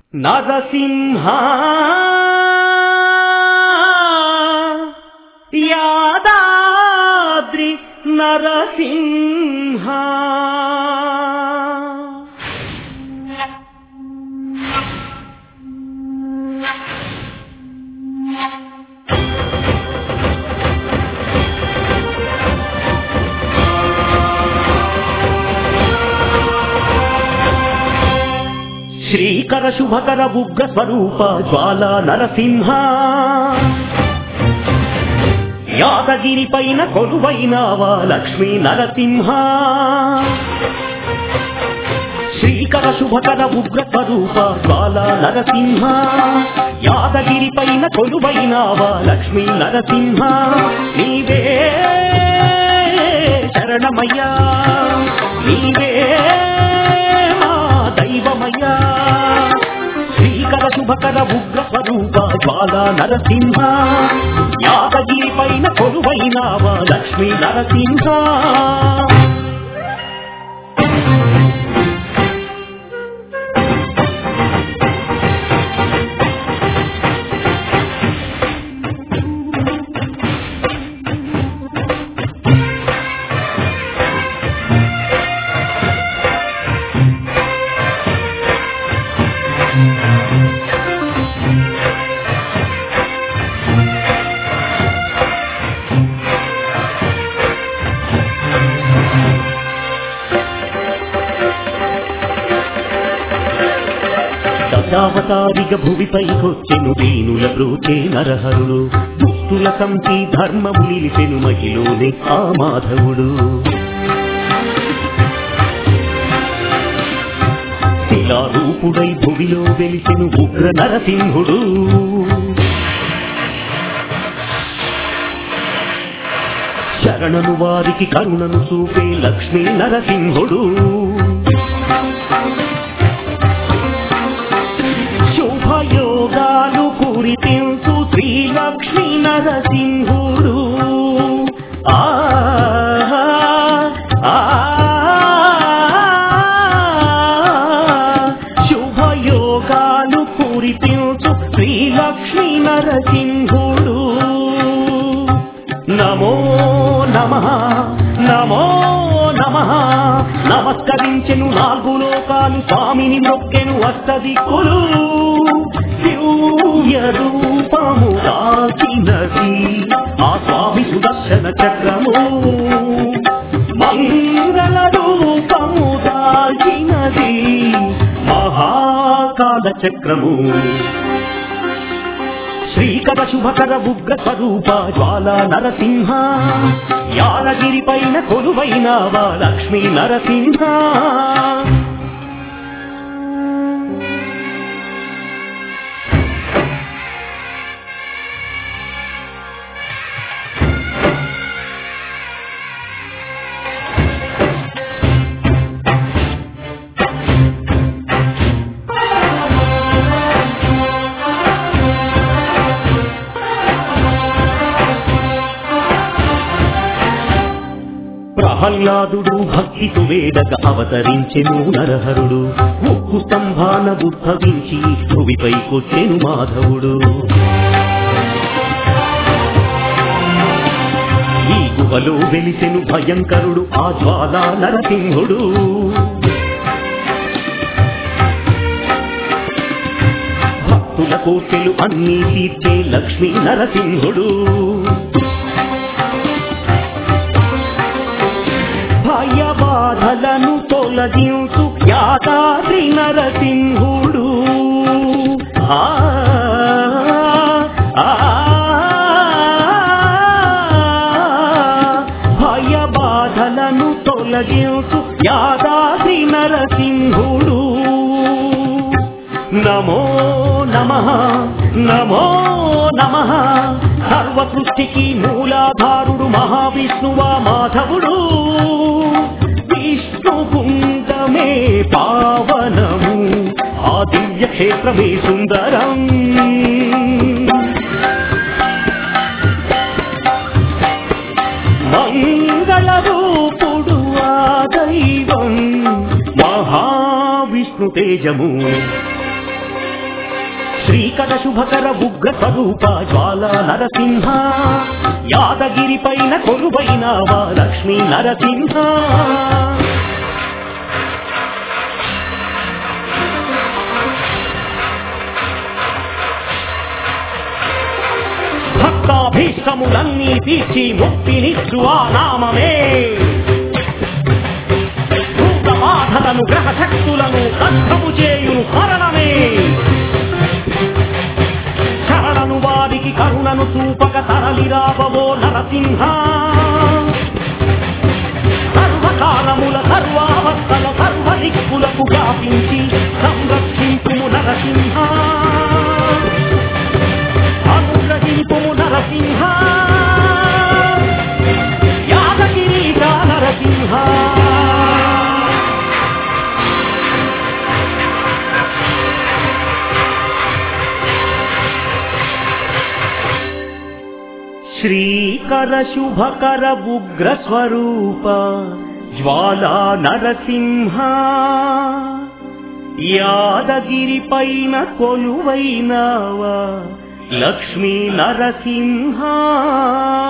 నరసింహ యాదాద్రి నరసింహ శ్రీకర శుభకర ఉగ్ర స్వరూప జ్వాల నరసింహ యాదగిరి పైన కొలువైనావా లక్ష్మీ నరసింహ శ్రీకర శుభకర ఉగ్ర స్వరూప జ్వాల నరసింహ యాదగిరి పైన కొలువైనావా లక్ష్మీ నరసింహ నీవే శరణమయ్యా నీవే మా దైవమయ్యా శ్రీకర శుభకర ఉగ్ర స్వరూప జ్వాల నరసింహ యాదగిరి పైన కొలువైనావా లక్ష్మీ నరసింహ దశావతారిగ భువిపైకొచ్చెను దీనుల బ్రోచే నరహరుడు దుస్తుల సంతి ధర్మము నిలిపెను మహిలోనే ఆ మాధవుడు శిలారూపుడై భువిలో వెలిసెను ఉగ్ర నరసింహుడు శరణను వారికి కరుణను చూపే లక్ష్మీ నరసింహుడు శుభయోగాలు కురిపించు శ్రీలక్ష్మీ నరసింహుడు ఆ ఆ, శుభయోగాలు కురిపించు శ్రీలక్ష్మీ నరసింహుడు నమో నమ నమో నమ నమస్కరించెను నాలుగు లోకాలు స్వామిని మొక్కెను అష్టదిక్కులు దివ్య రూపము దాచినది ఆ స్వామి సుదర్శన చక్రము మంగళ రూపము దాచినది మహాకాల చక్రము శ్రీకర శుభకర ఉగ్ర స్వరూప జ్వాల నరసింహ యాదగిరి పైన కొలువైనావా లక్ష్మీ నరసింహ ప్రహ్లాదుడు భక్తితో వేడక అవతరించెను నరహరుడు ముక్కు స్తంభాన ఉద్భవించి భువిపైకొచ్చెను మాధవుడు ఈ గుహలో వెలిసెను భయంకరుడు ఆ జ్వాలా నరసింహుడు భక్తుల కోర్కెలు అన్నీ తీర్చే లక్ష్మీ నరసింహుడు భయబాధలను తొలగించు యాదాద్రి నరసింహుడు ఆ, ఆ, భయబాధలను తొలగించు యాదాద్రి నరసింహుడు నమో నమ నమో నమ సర్వ సృష్టికి మూలాధారుడు మహావిష్ణువా మాధవుడు విష్ణు కుండమే పావనము ఆ దివ్య క్షేత్రమే సుందరం మంగళ రూపుడు ఆ దైవం మహావిష్ణు తేజము శ్రీకర శుభకర ఉగ్ర స్వరూప జ్వాల నరసింహ యాదగిరి పైన కొలువైనావా లక్ష్మీ నరసింహ భక్తాభీష్టములన్నీ తీర్చి ముక్తినిచ్చు ఆ నామమే భూత బాధలను గ్రహ శక్తులను కష్టము చేయును హరణమే శరణను వారికి కరుణను చూపక తరలి రాబవో నరసింహ సర్వకాలముల సర్వావస్థల సర్వ దిక్కులకు వ్యాపించి సంరక్షించుము నరసింహ అనుగ్రహింపుము నరసింహ యాదగిరీశా నరసింహ శ్రీకర శుభకర ఉగ్ర స్వరూప జ్వాలా నరసింహ యాదగిరి పైన కొలువైనావా లక్ష్మీ నరసింహ